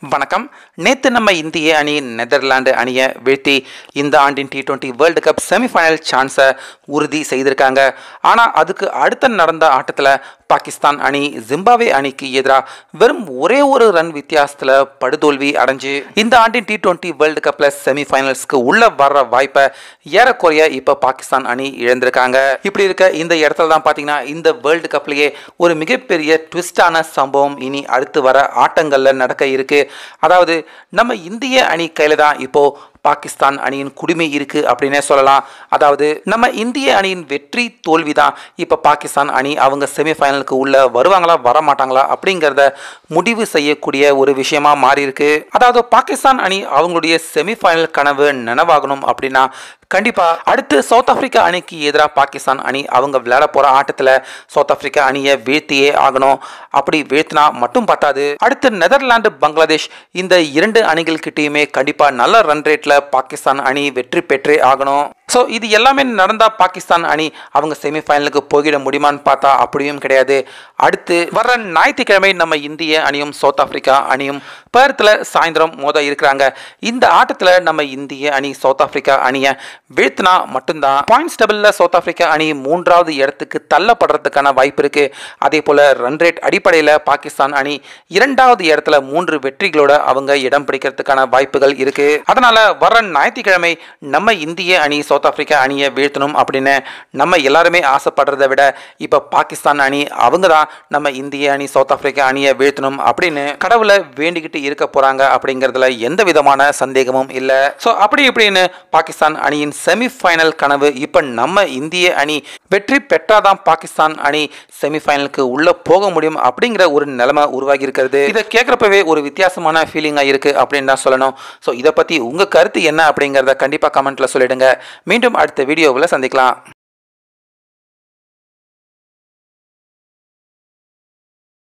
வணக்கம் நேற்று நம்ம இந்திய அணி நெதர்லாந்து அணியை வீழ்த்தி இந்த ஆண்டின் T twenty world cup semifinal சான்ஸை உறுதி செய்திருக்காங்க ஆனால் அதுக்கு அடுத்த நடந்த ஆட்டத்தில் பாகிஸ்தான் அணி ஜிம்பாவே அணிக்கு எதிராக வெறும் ஒரே ஒரு ரன் வித்தியாசத்தில் படுதோல்வி அடைஞ்சு இந்த ஆண்டின் டி டுவெண்ட்டி வேர்ல்டு கப்பில் செமிஃபைனல்ஸ்க்கு உள்ள வர்ற வாய்ப்பை ஏறக்குறைய இப்போ பாகிஸ்தான் அணி இழந்திருக்காங்க இப்படி இருக்க இந்த இடத்துல தான் பார்த்தீங்கன்னா இந்த வேர்ல்டு கப்லேயே ஒரு மிகப்பெரிய ட்விஸ்டான சம்பவம் இனி அடுத்து வர ஆட்டங்களில் நடக்க இருக்கு அதாவது நம்ம இந்திய அணி கையில் தான் இப்போ பாகிஸ்தான் அணியின் குடிமை இருக்கு அப்படின்னே சொல்லலாம் அதாவது நம்ம இந்திய அணியின் வெற்றி தோல்வி தான் இப்போ பாகிஸ்தான் அணி அவங்க செமிஃபைனலுக்கு உள்ள வருவாங்களா வர மாட்டாங்களா அப்படிங்கிறத முடிவு செய்யக்கூடிய ஒரு விஷயமா மாறி இருக்கு அதாவது பாகிஸ்தான் அணி அவங்களுடைய செமிஃபைனல் கனவு நனவாகணும் அப்படின்னா கண்டிப்பா அடுத்து சவுத் ஆப்பிரிக்கா அணிக்கு எதிராக பாகிஸ்தான் அணி அவங்க விளையாட போற ஆட்டத்தில் சவுத் ஆப்பிரிக்கா அணியை வீழ்த்தியே ஆகணும் அப்படி வீழ்த்தினா மட்டும் பத்தாது அடுத்து நெதர்லாந்து பங்களாதேஷ் இந்த இரண்டு அணிகள்கிட்டயுமே கண்டிப்பா நல்ல ரன் ரேட்ல பாகிஸ்தான் அணி வெற்றி பெற்றே ஆகணும் ஸோ இது எல்லாமே நடந்தா பாகிஸ்தான் அணி அவங்க செமிஃபைனலுக்கு போகிட முடியுமான்னு பார்த்தா அப்படியும் கிடையாது அடுத்து வர்ற ஞாயிற்றுக்கிழமை நம்ம இந்திய அணியும் சவுத் ஆப்பிரிக்கா அணியும் பேர்த்தில் சாயந்தரம் மோத இருக்கிறாங்க இந்த ஆட்டத்தில் நம்ம இந்திய அணி சவுத் ஆப்பிரிக்கா அணியை வீழ்த்தினா மட்டும்தான் பாயிண்ட்ஸ் டபுளில் சவுத் ஆப்பிரிக்கா அணி மூன்றாவது இடத்துக்கு தள்ளப்படுறதுக்கான வாய்ப்பு இருக்கு அதே போல் ரன் ரேட் அடிப்படையில் பாகிஸ்தான் அணி இரண்டாவது இடத்துல மூன்று வெற்றிகளோட அவங்க இடம் பிடிக்கிறதுக்கான வாய்ப்புகள் இருக்கு அதனால வர ஞாயிற்றுக்கிழமை நம்ம இந்திய அணி சவுத் ஆப்பிரிக்கா அணியை வீழ்த்தணும் அப்படின்னு நம்ம எல்லாருமே ஆசைப்படுறதை விட இப்போ பாகிஸ்தான் அணி அவங்க தான் நம்ம இந்திய அணி சவுத் ஆப்பிரிக்கா அணியை வீழ்த்தணும் அப்படின்னு கடவுளை வேண்டிக்கிட்டு இருக்க போறாங்க அப்படிங்கிறதுல எந்த விதமான சந்தேகமும் இல்லை ஸோ அப்படி இப்படின்னு பாகிஸ்தான் அணியின் செமிஃபைனல் கனவு இப்போ நம்ம இந்திய அணி வெற்றி பெற்றாதான் பாகிஸ்தான் அணி செமிஃபைனலுக்கு உள்ள போக முடியும் அப்படிங்கிற ஒரு நிலைமை உருவாகி இருக்கிறது இதை கேட்குறப்பவே ஒரு வித்தியாசமான ஃபீலிங்காக இருக்கு அப்படின்னு தான் சொல்லணும் ஸோ இதை பற்றி உங்கள் கருத்து என்ன அப்படிங்கிறத கண்டிப்பாக கமெண்ட்ல சொல்லிடுங்க மீண்டும் அடுத்த வீடியோவில் சந்திக்கலாம்